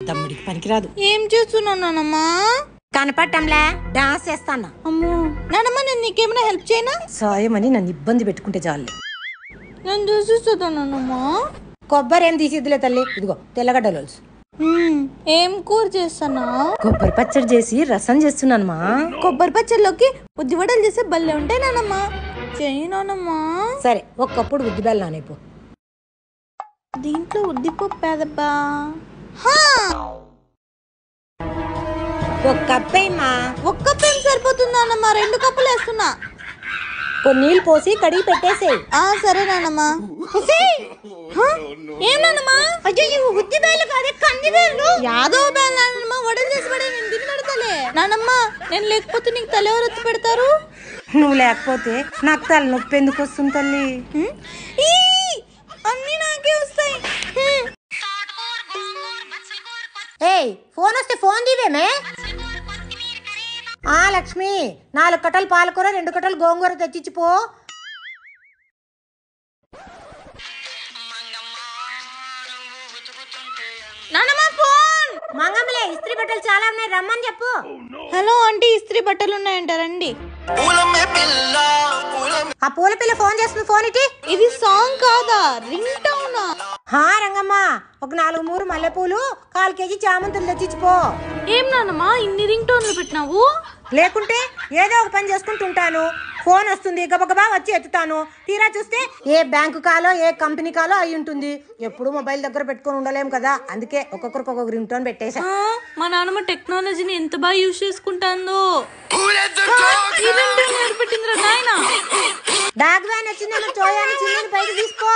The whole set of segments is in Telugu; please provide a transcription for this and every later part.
దమ్ముడికి పనికిరాదు ఏం చేస్తున్నావు నానమ్మా కనపట్టంలే డాన్స్ చేస్తాను అమ్మో నానమ్మ నేను నీకేమైనా హెల్ప్ చేయనా సాయం అని నన్ను ఇబ్బంది పెట్టుకుంటే చాలు నేను చూసిస్తుందా నానమ్మా కొబ్బరి ఏం తీసిద్దులే తల్లి ఇదిగో తెల్లగడ్డలు మ్మ్, ఏం కూర చేస్తానా కొబ్బరి పచ్చడి చేసి రసం చేస్తున్నాను మా కొబ్బరి పచ్చళ్ళలోకి ఉద్దివడలు చేస్తే భలే ఉంటాయి నానమ్మా చెయ్యి నానమ్మా సరే ఒక్కప్పుడు ఉద్ది బెల్లానేపు దీంట్లో ఉద్దిపప్పు పేదబ్బా హా, ఒక కప్పేమ్మా ఒక్క పెన్ సరిపోతుంది నానమ్మ రెండు కప్పులు వేస్తున్నా కొన్ని నీళ్ళు పోసి కడిగి పెట్టేసేయ్ ఆ సరే నానమ్మా ఏం నానమ్మా అయ్యో ఇవి ఉద్ది బేలు కాదే కంది బేలు యాదవ బేలు నానమ్మ వడలు చేసి పడే నేను తిని పెడతాలే నానమ్మ నేను లేకపోతే నీకు తల ఎవరు ఎత్తి పెడతారు నువ్వు లేకపోతే నాకు తలనొప్పి ఎందుకు వస్తుంది తల్లి హ్మ్? ఈ, అన్నీ నాకే వస్తాయి హ్మ్. ఏయ్ ఫోన్ వస్తే ఫోన్ దివేమే ఆ లక్ష్మి నాలుగు కట్టలు పాలకూర రెండు కట్టలు గోంగూర తెచ్చిచ్చిపో నానమ్మ ఫోన్ మంగమ్మలే ఇస్త్రీ బట్టలు చాలా ఉన్నాయి రమ్మని చెప్పు హలో ఆంటీ ఇస్త్రీ బట్టలు ఉన్నాయంటారండి ఆ పూల పిల్ల ఫోన్ చేస్తుంది ఫోన్ ఇటీ ఇది సాంగ్ కాదా రింగ్ టౌనా హా రంగమ్మ ఒక నాలుగు మూడు మల్లెపూలు కాలు కేజీ చామంతులు తెచ్చిచ్చిపో ఏం నానమ్మా ఇన్ని రింగ్ టోన్లు పెట్టినావు లేకుంటే ఏదో ఒక పని చేసుకుంటుంటాను ఫోన్ వస్తుంది గబగబా వచ్చి ఎత్తుతాను తీరా చూస్తే ఏ బ్యాంకు కాలో ఏ కంపెనీ కాలో అయి ఉంటుంది ఎప్పుడు మొబైల్ దగ్గర పెట్టుకొని ఉండలేం కదా అందుకే ఒక్కొక్కరికి ఒక్కొక్క రింగ్ టోన్ పెట్టేశా ఆ, మా నాన్నమ్మ టెక్నాలజీని ఎంత బాగా యూజ్ చేసుకుంటాందో ఈ రింగ్ టోన్ ఎవరు పెట్టిందిరా నాయనా డాగ్ వ్యాన్ వచ్చిందేమో చోయాని చిన్నది బయట తీసుకో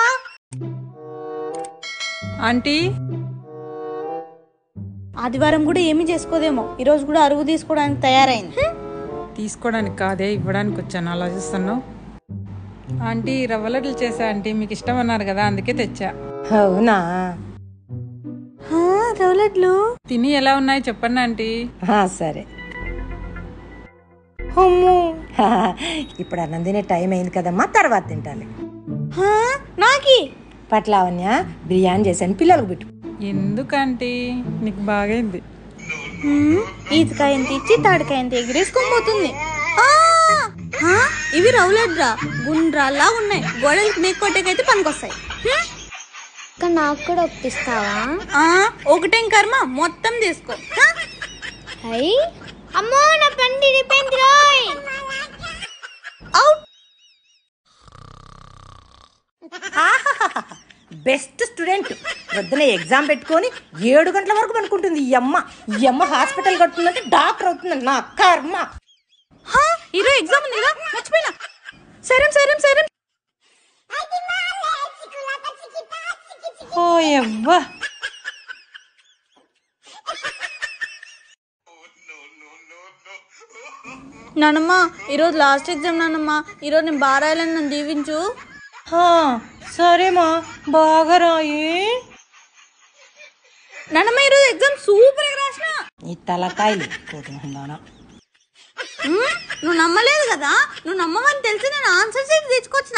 ఆంటీ ఆదివారం కూడా ఏమీ చేసుకోదేమో ఈ రోజు కూడా అరువు తీసుకోవడానికి తయారైంది తీసుకోవడానికి కాదే ఇవ్వడానికి వచ్చాను ఆలోచిస్తాను ఆంటీ రవ్వ లడ్డలు చేసా ఆంటీ మీకు ఇష్టం అన్నారు కదా అందుకే తెచ్చా అవునా రౌలెట్లు తిని ఎలా ఉన్నాయో చెప్పండి ఆంటీ ఆ, సరే అమ్మో. ఇప్పుడు అన్నం తినే టైం అయింది కదమ్మా తర్వాత తింటాలి నాకి పట్లావణ్య బిర్యానీ చేశాను పిల్లలకు పెట్టు ఎందుకు ఆంటీ నీకు బాగైంది ఈతకాయ ఎంత ఇచ్చి తాడికాయ ఎంత ఎగిరేసుకొని పోతుంది ఆ! ఆ, ఇవి రౌలెడ్రా గుండ్రాల్లా ఉన్నాయి గోడలకి మేక్ కొట్టేకైతే పనికొస్తాయి హ్మ్. అక్క నాకు కూడా ఒప్పిస్తావా ఆ, ఒకటేం కర్మ మొత్తం తీసుకో హ? అయ్యి అమ్మో నా పండి ఇరిపోయింది రోయ్ అవుట్ బెస్ట్ స్టూడెంట్ పొద్దున ఎగ్జామ్ పెట్టుకొని ఏడు గంటల వరకు అనుకుంటుంది ఈ అమ్మ ఈ అమ్మ హాస్పిటల్ కడుతుందంటే డాక్టర్ అవుతుంది నా కర్మ హా, ఈరోజు ఎగ్జామ్ ఉంది కదా మర్చిపోయినా సరే సరే సరే ఓ యవ్వా నానమ్మ ఈరోజు లాస్ట్ ఎగ్జామ్ నానమ్మ ఈరోజు నేను బాగా రాయాలని నన్ను దీవించు హా, సరేమా బాగా రాయి నానమ్మ ఈరోజు ఎగ్జామ్ సూపర్ రాసిన నీ తలకాయలు కోతున్నా ఉమ్, నువ్వు నమ్మలేదు కదా నువ్వు నమ్మవని తెలిసి నేను ఆన్సర్ షీట్ తెచ్చుకొచ్చిన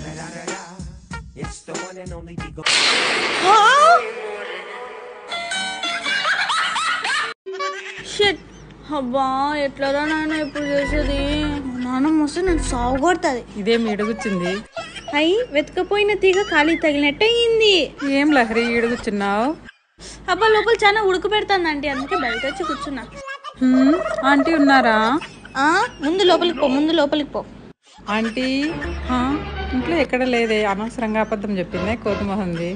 షిట్ అబ్బా ఎట్లరా నాన్న ఇప్పుడు చేసేది నాన్నమ్మ వస్తే నన్ను సాగు కొడుతుంది ఇదేం ఎడుగుచ్చింది అయ్యి వెతకపోయిన తీగ ఖాళీ తగిలినట్టు అయ్యింది ఏం లహరి ఈడుగుచున్నావు అబ్బా లోపల చాలా ఉడుకు పెడుతుంది ఆంటీ అందుకే బయట వచ్చి కూర్చున్నా హ్మ్, ఆంటీ ఉన్నారా ఆ, ముందు లోపలికి పో ముందు లోపలికి పో ఆంటీ హా, ఇంట్లో ఎక్కడ లేదే అనవసరంగా అబద్ధం చెప్పిందే కోతుమోహంది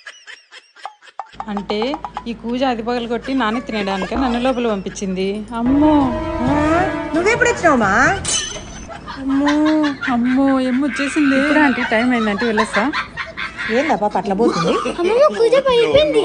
అంటే ఈ కూజ అది పగలు కొట్టి నాన్న తినడానికి నన్ను లోపల పంపించింది అమ్మో నువ్వెప్పుడు వచ్చినావుమా అమ్మో అమ్మో ఏమో వచ్చేసింది ఇప్పుడు ఆంటీ టైం అయిందంటే వెళ్ళొస్తా ఏందబ్బా పట్ల పోతుంది అమ్మమ్మ పూజ పడిపోయింది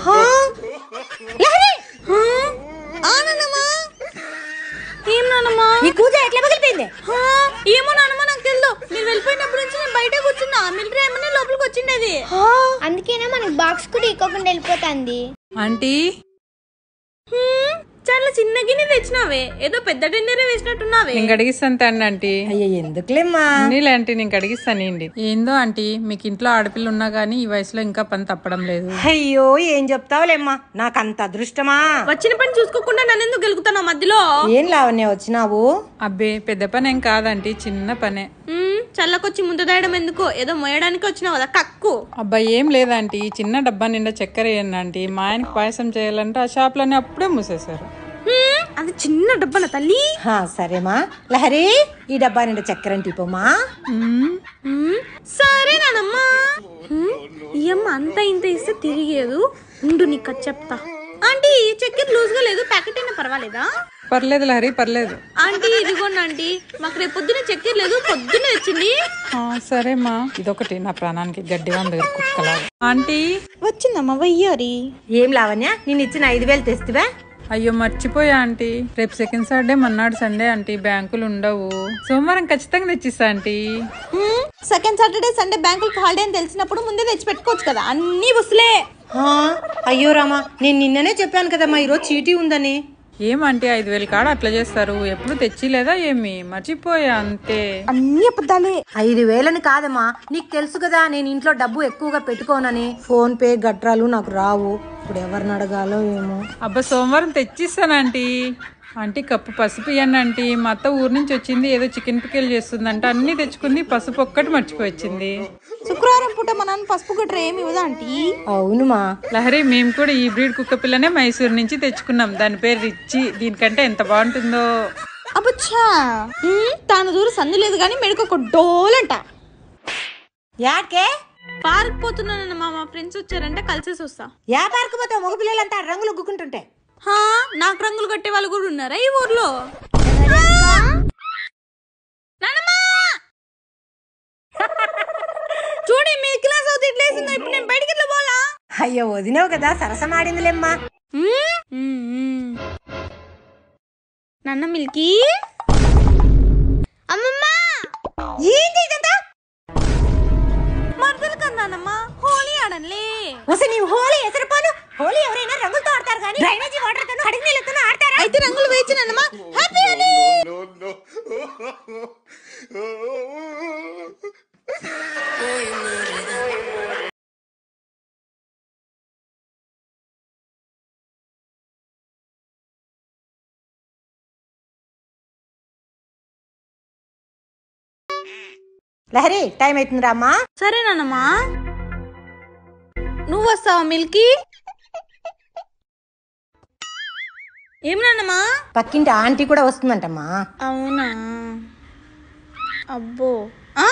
ఆనందమా ఏం నానమ్మా నీ కూజ ఎట్లా పగిలిపోయింది హా, ఏమో నానమ్మ నాకు తెలియదు మీరు వెళ్ళిపోయినప్పటి నుంచి నేను బయట కూర్చున్నా మిలిటరీ ఏమన్నా లోపలికి వచ్చిండేది అందుకేనా మనకు బాక్స్ కూడా ఇవ్వకుండా వెళ్ళిపోతుంది ఆంటీ హ్మ్, చాలా చిన్న గిన్నె తెచ్చినావే ఏదో పెద్ద టెండరే వేసినట్టున్నావే నేను కడిగిస్తాను తండి ఆంటీ అయ్యో ఎందుకులేమ్మా నీళ్ళ ఆంటీ నేను కడిగిస్తానండి ఏందో ఆంటీ మీకు ఇంట్లో ఆడపిల్ల ఉన్నా గానీ ఈ వయసులో ఇంకా పని తప్పడం లేదు అయ్యో ఏం చెప్తావులేమ్మా నాకు అంత అదృష్టమా వచ్చిన పని చూసుకోకుండా నన్ను ఎందుకు గెలుగుతున్నావు మధ్యలో ఏం లావణ్య వచ్చినావు అబ్బే పెద్ద పని ఏం కాదంటీ చిన్న పనే మ్మ్, చల్లకొచ్చి ముందు దాయడం ఎందుకో ఏదో మోయడానికి వచ్చినావు కదా కక్కు అబ్బా ఏం లేదంటీ చిన్న డబ్బా నిండా చక్కెర వేయండి ఆంటీ మా ఆయనకి పాయసం చేయాలంటే ఆ షాప్లోనే అప్పుడే మూసేశారు మ్మ్, అది చిన్న డబ్బన తల్లి హా, సరేమా లహరి ఈ డబ్బా నిండా చక్కెర టిపోమా మ్మ్. మ్మ్, సరే నానమ్మా మ్మ్, ఈ అమ్మ అంత ఇంత ఇస్తే తిరిగేదు ఉండు నీకు అది చెప్తా ఆంటీ చక్కెర లూజ్ గా లేదు ప్యాకెట్ అయినా పర్వాలేదా పర్లేదు లహరి పర్లేదు ఆంటీ ఇదిగోండి ఆంటీ మాకు రేపు పొద్దున చక్కెర లేదు పొద్దున్న తెచ్చింది ఆ, సరేమ్మా ఇదొకటి నా ప్రాణానికి గడ్డిగా ఉంది కుక్కలాగా ఆంటీ వచ్చిందమ్మా వయ్యారి ఏం లావణ్య నేను ఇచ్చిన ఐదు వేలు తెస్తువా అయ్యో మర్చిపోయా ఆంటీ రేపు సెకండ్ సాటర్డే మన్నాడు సండే ఆంటీ బ్యాంకులు ఉండవు సోమవారం ఖచ్చితంగా తెచ్చిస్తా ఆంటీ సెకండ్ సాటర్డే సండే బ్యాంకులకు హాలిడే అని తెలిసినప్పుడు ముందే తెచ్చి పెట్టుకోవచ్చు కదా అన్ని వస్తులే హా, అయ్యో రామా నేను నిన్ననే చెప్పాను కదమ్మా ఈరోజు చీటీ ఉందని ఏమంటే ఐదు వేలు కాడ అట్లా చేస్తారు ఎప్పుడు తెచ్చి లేదా ఏమి మర్చిపోయా అంతే అన్ని అబద్ధాలే ఐదు వేలని కాదమ్మా నీకు తెలుసు కదా నేను ఇంట్లో డబ్బు ఎక్కువగా పెట్టుకోనని ఫోన్ పే గట్రాలు నాకు రావు ఇప్పుడు ఎవరిని అడగాలో ఏమో అబ్బా సోమవారం తెచ్చిస్తాను ఆంటీ ఆంటీ కప్పు పసుపు ఇవ్వండి ఆంటీ మా అత్త ఊరు నుంచి వచ్చింది ఏదో చికెన్ పికెల్ చేస్తుందంట అన్ని తెచ్చుకుంది పసుపు ఒక్కటి మర్చిపోయి వచ్చింది శుక్రవారం పూట మా నాన్న పసుపు గట్ర ఏమి ఇవ్వదా ఆంటీ అవునుమా లహరి మేము కూడా ఈ బ్రీడ్ కుక్క పిల్లనే మైసూరు నుంచి తెచ్చుకున్నాం దాని పేరు రిచ్చి దీనికంటే ఎంత బాగుంటుందో అబ్బచ్చా మ్మ్, తాను దూరం సందు లేదు కానీ మెడకు ఒక డోలంట యాకే పార్క్ పోతున్నానన్న మా మా ఫ్రెండ్స్ వచ్చారంటే కలిసేసి వస్తా యా పార్కు పోతావు మగ పిల్లలంతా రంగులు గుక్కుంటుంటే హా నాకు రంగులు కట్టే వాళ్ళు కూడా ఉన్నారా ఈ ఊర్లో నానమ్మా! చూడు మీ క్లాస్ అవుతుంది ఇట్లా వేసిందో ఇప్పుడు నేను బయటికి ఇట్లా పోలా అయ్యో వదినావు కదా సరసమాడిందిలేమ్మా మ్మ్? మ్మ్, మ్మ్. నాన్న మిల్కీ అమ్మమ్మా ఏంటి ఇదంతా మరదలు కన్నానమ్మా హోలీ ఆడన్లే వస్తే నీవు హోలీ ఎసరిపోను హోలీ ఎవరైనా రంగులతో ఆడతారు కానీ డ్రైనేజీ వాటర్ తో కడిగి నీళ్ళతో ఆడతారా అయితే రంగులు వేచినానమ్మా హ్యాపీ హోలీ లహరి టైం అవుతుందిరా అమ్మా సరేనానమ్మా నువ్వు వస్తావా మిల్కీ ఏం నాన్నమ్మా పక్కింటి ఆంటీ కూడా వస్తుందంటమ్మా అవునా అబ్బో ఆ?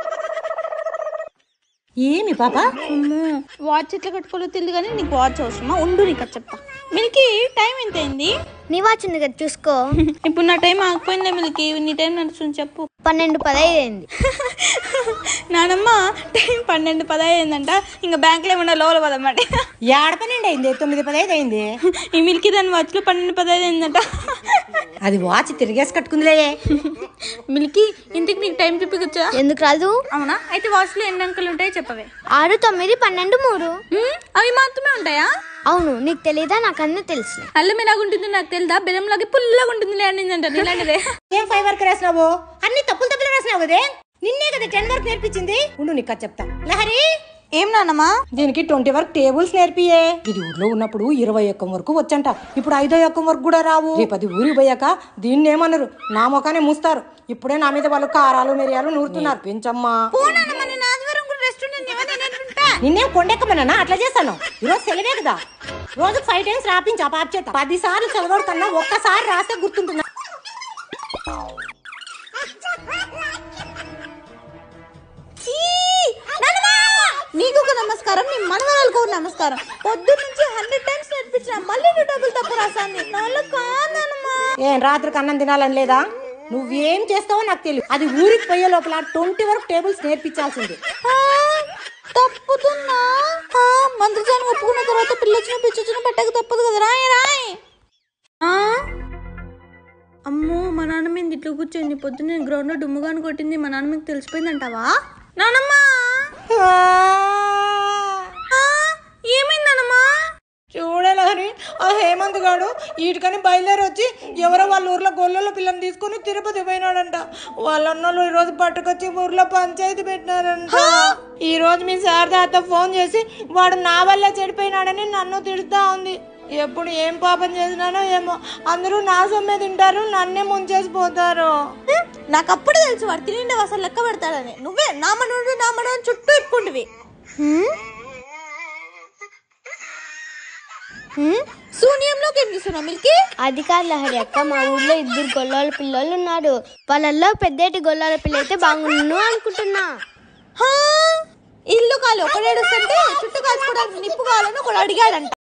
ఏమి పాప అమ్మో వాచ్ ఎట్లా కట్టుకోలో తెలియదు కానీ నీకు వాచ్ అవసరమా ఉండు నీకు అది చెప్తా మిల్కీ టైం ఎంత అయింది నీ వాచ్ ఉంది కదా చూసుకో ఇప్పుడు నా టైం ఆగిపోయిందే మిల్కీ నీ టైం నడుస్తుంది చెప్పు పన్నెండు పదహైదు అయింది నానమ్మ టైం పన్నెండు పదహైందంట ఇంకా బ్యాంకులో ఏమన్నా లోపల పదమాట ఏడ పన్నెండు అయింది తొమ్మిది పదహైదు అయింది ఈ మిల్కీ దాని వాచ్లో పన్నెండు పదహైదు అయిందంట అది వాచ్ తిరిగేసి కట్టుకుందిలే మిల్కీ ఇంటికి నీకు టైం చూపించా ఎందుకు రాదు అవునా అయితే వాచ్లో ఎన్ని అంకెలు ఉంటాయో చెప్పవే ఆరు తొమ్మిది పన్నెండు మూడు ఉమ్, అవి మాత్రమే ఉంటాయా అవును నీకు తెలీదా నాకు అన్నీ తెలుసు అల్లం ఎలాగ ఉంటుంది నాకు తెలుదా బెల్లం లాగే పుల్లగా ఉంటుంది లేనిందంట ఇలాంటిదే ఏం ఫైవ్ వరకు రాసినావు అన్ని తప్పులు తప్పులు రాసినావు కదే నిన్నే కదా టెన్ వరకు నేర్పించింది ఉండు నీకు అది చెప్తా లహరి ఏం నాన్నమ్మా దీనికి ట్వంటీ వరకు టేబుల్స్ నేర్పియే ఇది ఊర్లో ఉన్నప్పుడు ఇరవై ఒక్క వరకు వచ్చంట ఇప్పుడు ఐదో ఒక్క వరకు కూడా రావు రేపు అది ఊరికి పోయాక దీన్ని ఏమన్నారు నా ముఖానే మూస్తారు ఇప్పుడే నా మీద వాళ్ళు కారాలు మిరియాలు నూరుతున్నారు పెంచమ్మా నిన్నేం కొండెక్కమన్నా అట్లా చేస్తాను ఈరోజు సెలవే కదా రోజు ఫైవ్ టైమ్స్ రాపించి ఆ పాప చేత పది సార్లు చదవడం కన్నా ఒక్కసారి రాస్తే గుర్తుంటున్నా నీకు ఒక నమస్కారం నీ మనవరాలకు ఒక నమస్కారం పొద్దు నుంచి హండ్రెడ్ టైమ్స్ నేర్పించిన మళ్ళీ నువ్వు డబ్బులు తప్పు రాసాంది నా వల్ల కాదనమ్మా ఏం రాత్రికి అన్నం తినాలని లేదా నువ్వేం చేస్తావో నాకు తెలియదు అది ఊరికి పోయే లోపల ట్వంటీ వరకు టేబుల్స్ నేర్పించాల్సింది తప్పుతున్నా మంత్రజానం ఒప్పుకున్న తర్వాత పిల్లొచ్చిన పిచ్చొచ్చిన పట్టక తప్పదు కదా రాయ్ రాయ్ ఆ? అమ్మో మా నాన్న మీద ఇట్లా కూర్చోంది పొద్దున్న గ్రౌండ్ లో డుమ్ముగాని కొట్టింది మా నాన్న మీకు తెలిసిపోయిందంటావా నానమ్మా ఆ, ఏమైంది నానమ్మా చూడలే లహరి ఆ హేమంత్ గాడు వీటికని బయలుదేరి వచ్చి ఎవరో వాళ్ళ ఊర్లో గొల్లల పిల్లని తీసుకొని తిరుపతి పోయినాడంట వాళ్ళ అన్నోళ్ళు ఈ రోజు పట్టుకొచ్చి ఊర్లో పంచాయతీ పెట్టినారంట ఈ రోజు మీ శారద అత్త ఫోన్ చేసి వాడు నా వల్ల చెడిపోయినాడని నన్ను తిడుతా ఉంది ఎప్పుడు ఏం పాపం చేసినానో ఏమో అందరూ నా సొమ్మే తింటారు నన్నే ముంచేసి పోతారు నాకు అప్పుడు తెలుసు వాడు తినిండే అసలు లెక్క పెడతాడని నువ్వే నా మనోడు నా మనోడు చుట్టూ ఇప్పుకుంటువి శూన్యంలోకి ఏం చూస్తున్నావు మిల్కీ అది కాదు లహరి అక్క మా ఊర్లో ఇద్దరు గొల్లాల పిల్లలు ఉన్నారు వాళ్ళల్లో పెద్దేటి గొల్లాల పిల్ల అయితే బాగుండు అనుకుంటున్నా హా, ఇల్లు కాలి ఒకడేడుస్తుంటే చుట్టూ కాల్చుకోవడానికి నిప్పు కావాలని ఒకడు అడిగాడంట